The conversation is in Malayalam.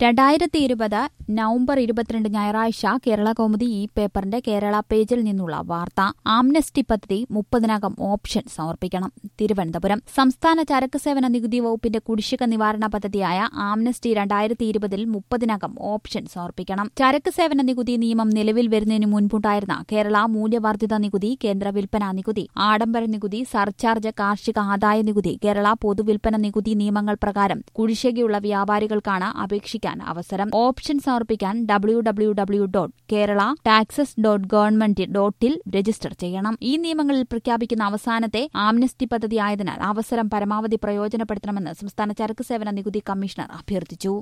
രണ്ടായിരത്തി ഇരുപത് നവംബർ ഇരുപത്തിരണ്ട് ഞായറാഴ്ച കേരള കൗമുദി ഈ പേപ്പറിന്റെ കേരള പേജിൽ നിന്നുള്ള വാർത്ത ആംനസ്റ്റി പദ്ധതി മുപ്പതിനകം ഓപ്ഷൻ സമർപ്പിക്കണം തിരുവനന്തപുരം സംസ്ഥാന ചരക്ക് സേവന നികുതി വകുപ്പിന്റെ കുടിശ്ശിക നിവാരണ പദ്ധതിയായ ആംനസ്റ്റി രണ്ടായിരത്തി ഇരുപതിൽ മുപ്പതിനകം ഓപ്ഷൻ സമർപ്പിക്കണം ചരക്ക് സേവന നികുതി നിയമം നിലവിൽ വരുന്നതിന് മുൻപുണ്ടായിരുന്ന കേരള മൂല്യവർദ്ധിത നികുതി കേന്ദ്ര വിൽപ്പന നികുതി ആഡംബര നികുതി സർചാർജ് കാർഷിക ആദായ നികുതി കേരള പൊതുവിൽപ്പന നികുതി നിയമങ്ങൾ പ്രകാരം കുടിശ്ശികയുള്ള വ്യാപാരികൾക്കാണ് അപേക്ഷിക്കാൻ അവസരം ഓപ്ഷൻ സമർപ്പിക്കാൻ W W W dot Kerala taxes dot government ഡോട്ടിൽ രജിസ്റ്റർ ചെയ്യണം ഈ നിയമങ്ങളിൽ പ്രഖ്യാപിക്കുന്ന അവസാനത്തെ ആംനസ്റ്റി പദ്ധതി ആയതിനാൽ അവസരം പരമാവധി പ്രയോജനപ്പെടുത്തണമെന്ന് സംസ്ഥാന ചരക്ക് സേവന നികുതി കമ്മീഷണർ അഭ്യർത്ഥിച്ചു